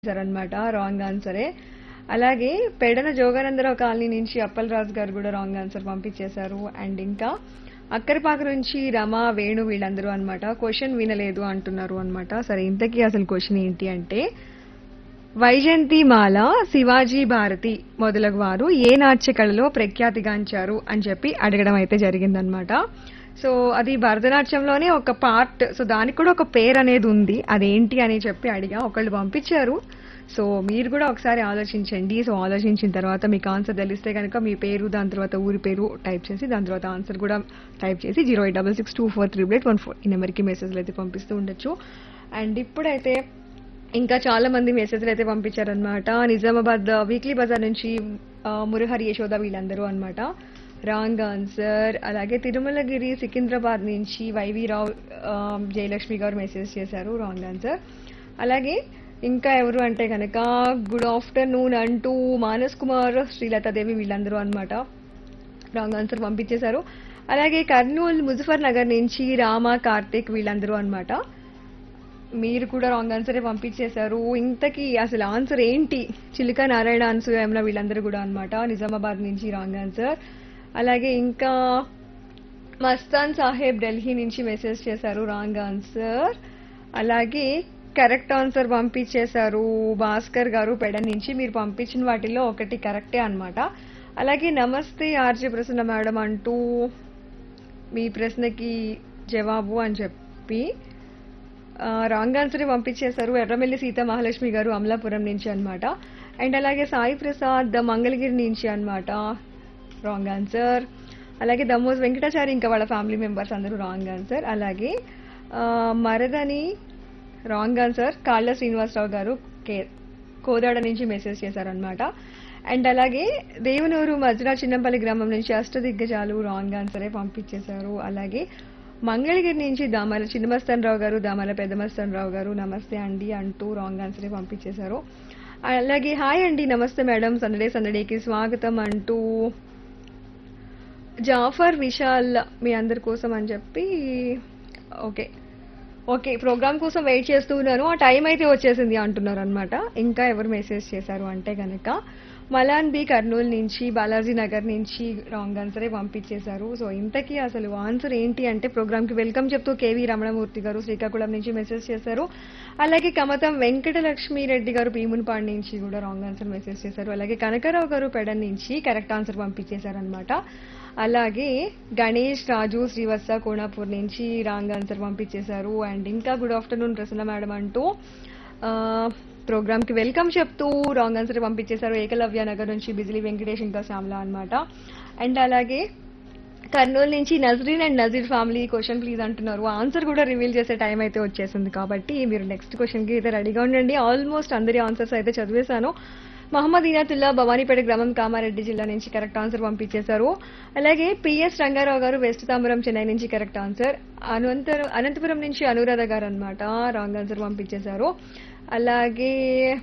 అనమాట రాంగ్ ఆన్సరే అలాగే పెడన జోగానందరావు కాలనీ నుంచి అప్పలరాజు గారు కూడా రాంగ్ ఆన్సర్ పంపించేశారు అండ్ ఇంకా అక్కరిపాక నుంచి రమ వేణు వీళ్ళందరూ అన్నమాట క్వశ్చన్ వినలేదు అంటున్నారు అన్నమాట సరే ఇంతకీ అసలు క్వశ్చన్ ఏంటి అంటే వైజయంతిమాల శివాజీ భారతి మొదలగు వారు ఏ నాట్య కళలో ప్రఖ్యాతిగాంచారు అని చెప్పి అడగడం అయితే జరిగిందనమాట సో అది భరతనాట్యంలోనే ఒక పార్ట్ సో దానికి కూడా ఒక పేరు అనేది ఉంది అదేంటి అని చెప్పి అడిగా ఒకళ్ళు పంపించారు సో మీరు కూడా ఒకసారి ఆలోచించండి సో ఆలోచించిన తర్వాత మీకు ఆన్సర్ తెలిస్తే కనుక మీ పేరు దాని తర్వాత ఊరి పేరు టైప్ చేసి దాని తర్వాత ఆన్సర్ కూడా టైప్ చేసి zero eight double six two four three eight one four ఈ నెంబర్కి మెసేజ్లు అయితే పంపిస్తూ ఉండొచ్చు అండ్ ఇప్పుడైతే ఇంకా చాలా మంది మెసేజ్లు అయితే పంపించారనమాట నిజామాబాద్ వీక్లీ బజార్ నుంచి ఆ, మురహరి యశోద వీళ్ళందరూ అన్నమాట రాంగ్ ఆన్సర్ అలాగే తిరుమలగిరి సికింద్రాబాద్ నుంచి వైవి రావు ఆ, జయలక్ష్మి గారు మెసేజ్ చేశారు రాంగ్ ఆన్సర్ అలాగే ఇంకా ఎవరు అంటే కనుక గుడ్ ఆఫ్టర్నూన్ అంటూ మానస్ కుమార్ శ్రీలతాదేవి వీళ్ళందరూ అన్నమాట రాంగ్ ఆన్సర్ పంపించేశారు అలాగే కర్నూలు ముజఫర్ నగర్ నుంచి రామ కార్తిక్ వీళ్ళందరూ అన్నమాట మీరు కూడా రాంగ్ ఆన్సరే పంపించేశారు ఇంతకీ అసలు ఆన్సర్ ఏంటి చిలుక నారాయణ అన్సూయ యమున వీళ్ళందరూ కూడా అన్నమాట నిజామాబాద్ నుంచి రాంగ్ ఆన్సర్ అలాగే ఇంకా మస్తాన్ సాహెబ్ ఢిల్లీ నుంచి మెసేజ్ చేశారు రాంగ్ ఆన్సర్ అలాగే కరెక్ట్ ఆన్సర్ పంపించేశారు భాస్కర్ గారు పెడ నుంచి మీరు పంపించిన వాటిల్లో ఒకటి కరెక్టే అన్నమాట అలాగే నమస్తే ఆర్జే ప్రసన్న మేడం అంటూ మీ ప్రశ్నకి జవాబు అని చెప్పి రాంగ్ ఆన్సర్ పంపించేశారు ఎర్రమెల్లి సీత మహాలక్ష్మి గారు అమలాపురం నుంచి అన్నమాట అండ్ అలాగే సాయి ప్రసాద్ మంగళగిరి నుంచి అన్నమాట రాంగ్ ఆన్సర్ అలాగే దమ్మోజ్ వెంకటాచారి ఇంకా వాళ్ళ ఫ్యామిలీ మెంబర్స్ అందరూ రాంగ్ ఆన్సర్ అలాగే ఆ, మరదని రాంగ్ ఆన్సర్ కాళ్ళ శ్రీనివాసరావు గారు కే కోదాడ నుంచి మెసేజ్ చేశారనమాట అండ్ అలాగే దేవనూరు మజ్రా చిన్నంపల్లి గ్రామం నుంచి అష్టదిగ్గజాలు రాంగ్ ఆన్సరే పంపించేశారు అలాగే మంగళగిరి నుంచి దామల చిన్నమస్తాన్ రావు గారు దామల పెద్దమస్తాన్ రావు గారు నమస్తే అండి అంటూ రాంగ్ ఆన్సరే పంపించేశారు అలాగే హాయ్ అండి నమస్తే మేడం సందడే సందడేకి స్వాగతం అంటూ జాఫర్ విశాల్ మీ అందరి కోసం అని చెప్పి ఓకే ఓకే ప్రోగ్రామ్ కోసం వెయిట్ చేస్తూ ఉన్నాను ఆ టైం అయితే వచ్చేసింది అంటున్నారు అనమాట ఇంకా ఎవరు మెసేజ్ చేశారు అంటే కనుక మలాన్ బి కర్నూలు నుంచి బాలాజీ నగర్ నుంచి రాంగ్ ఆన్సరే పంపించేశారు సో ఇంతకీ అసలు ఆన్సర్ ఏంటి అంటే ప్రోగ్రామ్కి వెల్కమ్ చెప్తూ కేవీ రమణమూర్తి గారు శ్రీకాకుళం నుంచి మెసేజ్ చేశారు అలాగే కమతం వెంకటలక్ష్మి రెడ్డి గారు భీమునిపాడు నుంచి కూడా రాంగ్ ఆన్సర్ మెసేజ్ చేశారు అలాగే కనకరావు గారు పెడన్ నుంచి కరెక్ట్ ఆన్సర్ పంపించేశారు అనమాట అలాగే గణేష్ రాజు శ్రీవత్స కోణాపూర్ నుంచి రాంగ్ ఆన్సర్ పంపించేశారు అండ్ ఇంకా గుడ్ ఆఫ్టర్నూన్ ప్రసన్న మేడం అంటూ ప్రోగ్రామ్ కి వెల్కమ్ చెప్తూ రాంగ్ ఆన్సర్ పంపించేశారు ఏకలవ్య నగర్ నుంచి బిజిలీ వెంకటేష్ ఇంకా శ్యామల అన్నమాట అండ్ అలాగే కర్నూలు నుంచి Nazreen and Nazeer family question please అంటున్నారు ఆన్సర్ కూడా రివీల్ చేసే టైం అయితే వచ్చేసింది కాబట్టి మీరు నెక్స్ట్ క్వశ్చన్ కి అయితే రెడీగా ఉండండి ఆల్మోస్ట్ అందరి ఆన్సర్స్ అయితే చదివేశాను మహమ్మద్ ఇనాతుల్లా భవానీపేట గ్రామం కామారెడ్డి జిల్లా నుంచి కరెక్ట్ ఆన్సర్ పంపించేశారు అలాగే పిఎస్ రంగారావు గారు వెస్ట్ తాంబరం చెన్నై నుంచి కరెక్ట్ ఆన్సర్ అనంతరం అనంతపురం నుంచి అనురాధ గారు అనమాట రాంగ్ ఆన్సర్ పంపించేశారు అలాగే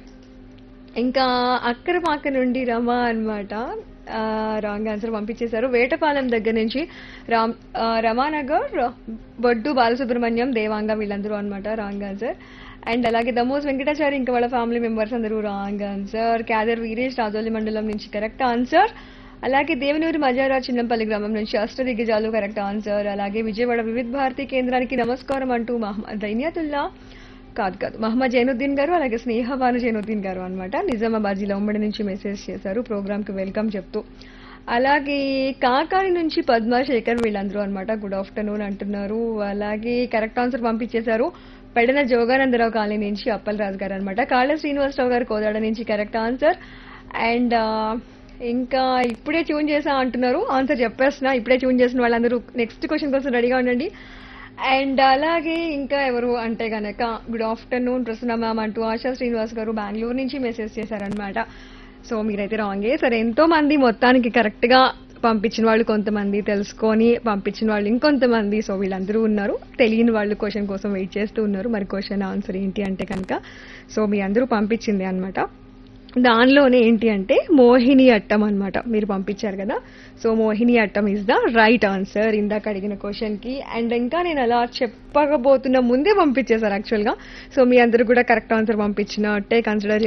ఇంకా అక్కరపాక నుండి రమ అన్నమాట రాంగ్ ఆన్సర్ పంపించేశారు వేటపాలెం దగ్గర నుంచి రామ్ ఆ, రమానగర్ బొడ్డు బాలసుబ్రహ్మణ్యం దేవాంగ వీళ్ళందరూ అన్నమాట రాంగ్ ఆన్సర్ అండ్ అలాగే దమోస్ వెంకటాచారి ఇంకా వాళ్ళ ఫ్యామిలీ మెంబర్స్ అందరూ రాంగ్ ఆన్సర్ క్యాదర్ వీరేష్ రాజోలి మండలం నుంచి కరెక్ట్ ఆన్సర్ అలాగే దేవనూరు మజారా చిన్నంపల్లి గ్రామం నుంచి అష్టదిగ్గజాలు కరెక్ట్ ఆన్సర్ అలాగే విజయవాడ వివిధ భారతి కేంద్రానికి నమస్కారం అంటూ మహమ్మద్ దైన్యతుల్లా కాదు కాదు మహమ్మద్ జైనుద్దీన్ గారు అలాగే స్నేహబాను జైనుద్దీన్ గారు అన్నమాట నిజామాబాద్ జిల్లా ఉమ్మడి నుంచి మెసేజ్ చేశారు ప్రోగ్రామ్ కి వెల్కమ్ చెప్తూ అలాగే కాకాని నుంచి పద్మాశేఖర్ వీళ్ళందరూ అన్నమాట గుడ్ ఆఫ్టర్నూన్ అంటున్నారు అలాగే కరెక్ట్ ఆన్సర్ పంపించేశారు పెడన జోగానందరావు కాలనీ నుంచి అప్పలరాజు గారు అనమాట కాళ్ళ శ్రీనివాసరావు గారు కోదాడ నుంచి కరెక్ట్ ఆన్సర్ అండ్ ఇంకా ఇప్పుడే ట్యూన్ చేసా అంటున్నారు ఆన్సర్ చెప్పేస్తున్నా ఇప్పుడే ట్యూన్ చేసిన వాళ్ళందరూ నెక్స్ట్ క్వశ్చన్ కోసం రెడీగా ఉండండి అండ్ అలాగే ఇంకా ఎవరు అంటే గనక గుడ్ ఆఫ్టర్నూన్ ప్రసన్న మ్యామ్ అంటూ ఆశా శ్రీనివాస్ గారు బెంగళూరు నుంచి మెసేజ్ చేశారనమాట సో మీరైతే రాంగే సరే ఎంతో మంది మొత్తానికి కరెక్ట్ గా పంపించిన వాళ్ళు కొంతమంది తెలుసుకొని పంపించిన వాళ్ళు ఇంకొంతమంది సో వీళ్ళందరూ ఉన్నారు తెలియని వాళ్ళు క్వశ్చన్ కోసం వెయిట్ చేస్తూ ఉన్నారు మరి క్వశ్చన్ ఆన్సర్ ఏంటి అంటే కనుక సో మీ అందరూ పంపించింది అన్నమాట దానిలోనే ఏంటి అంటే మోహిని అట్టం అన్నమాట మీరు పంపించారు కదా so Mohiniyattam is the right answer ఇందాక అడిగిన క్వశ్చన్ కి అండ్ ఇంకా నేను అలా చెప్పకపోతున్న ముందే పంపించేశారు యాక్చువల్ గా సో మీ అందరూ కూడా కరెక్ట్ ఆన్సర్ పంపించినట్టే కన్సిడర్